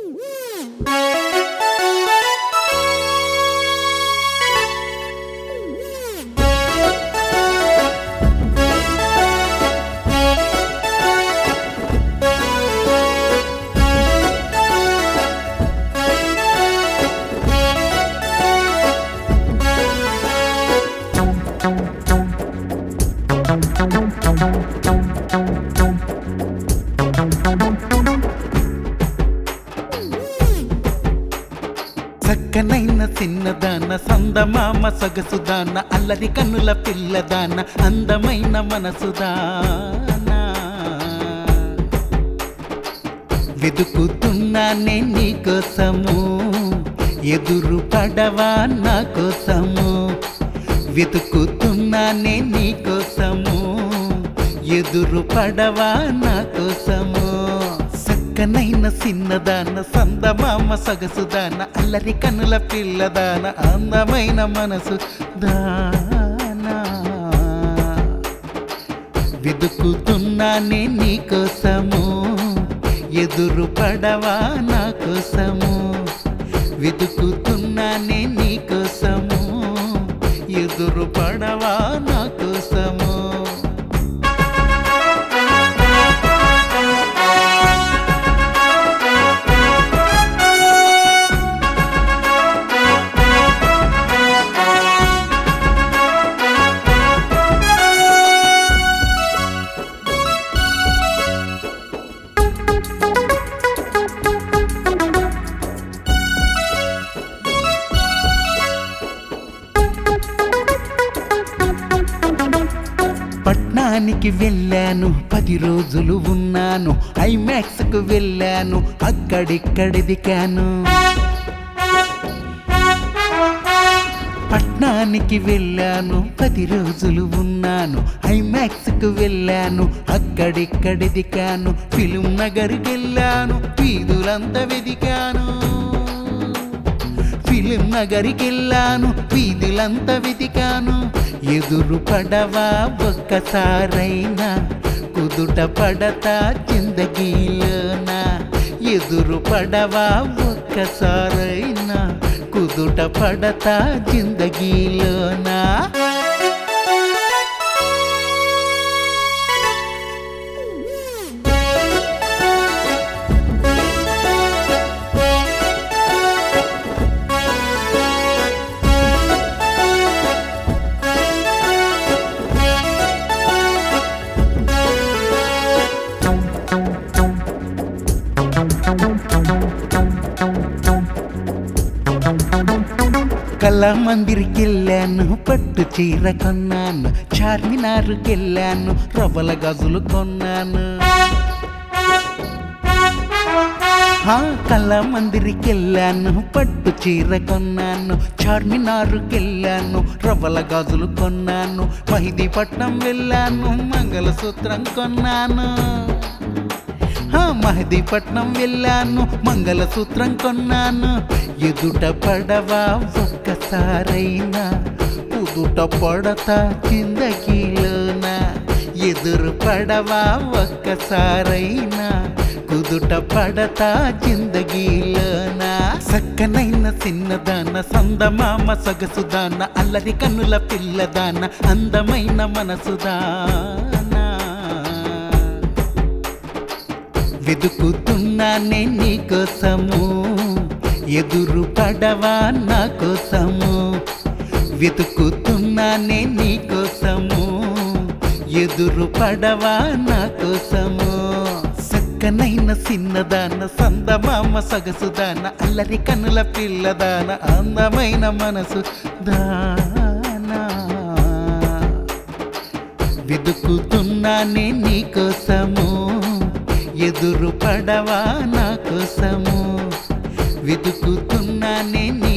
చక్కనైన చిన్నదాన సందమామ సొగసుదాన అల్లరి కన్నుల పిల్లదాన అందమైన మనసుదాన వెతుకుతున్నానే నీకోసము ఎదురు పడవా నా కోసము వెతుకుతున్నానే నీకోసము ఎదురు పడవా నా కోసము సక్కనైన చిన్నదాన సందమామ సొగసుదాన అల్లరి కన్నుల పిల్లదాన అందమైన మనసు దానా వెతుకుతున్నానే నీకోసము ఎదురు పడవా నా కోసము వెతుకుతున్నానే నీకోసము ఎదురు పడవా నా కోసము పట్నానికి వెళ్ళాను పది రోజులు ఉన్నాను ఐమాక్స్ కు వెళ్ళాను అక్కడిక్కడిదికాను పట్నానికి వెళ్ళాను పది రోజులు ఉన్నాను ఐమాక్స్ కు వెళ్ళాను అక్కడిక్కడిదికాను ఫిలిం నగర్కి వెళ్ళాను వీధులంతా వెదికాను ఫిలిం నగరికి వెళ్ళాను వీధులంతా వెతికాను ఎదురు పడవా ఒక్కసారైనా కుదుట పడతా జిందగీలోనా ఎదురు పడవా ఒక్కసారైనా కుదుట పడతా జిందగీలోనా కళామందిరికి వెళ్ళాను పట్టు చీర కొన్నాను చార్మినార్కి వెళ్ళాను రవ్వల గజులు కొన్నాను హా కళామందిరికి వెళ్ళాను పట్టు చీర కొన్నాను చార్మినార్కి వెళ్ళాను రవ్వల గాజులు కొన్నాను మహిదీపట్నం వెళ్ళాను మంగళసూత్రం కొన్నాను హా, మహదీపట్నం వెళ్ళాను మంగళసూత్రం కొన్నాను ఎదుట పడవా ఒక్కసారైనా ఉదుట పడతా జిందగీలోన ఎదురు పడవా ఒక్కసారైనా కుదుట పడతా జిందగీలోన సక్కనైన చిన్నదాన సందమామ సొగసుదాన అల్లరి కన్నుల పిల్లదాన అందమైన మనసుదానా వెతుకుతున్నానే నీకోసము ఎదురు పడవా నా కోసము వెతుకుతున్నానే నీకోసము ఎదురు పడవా నా కోసము సక్కనైన చిన్నదాన సందమామ సొగసుదాన అల్లరి కనుల పిల్లదాన అందమైన మనసు దానా వెతుకుతున్నానే నీకోసము ఎదురు పడవా నా కోసము వెతుకుతున్నానే నీ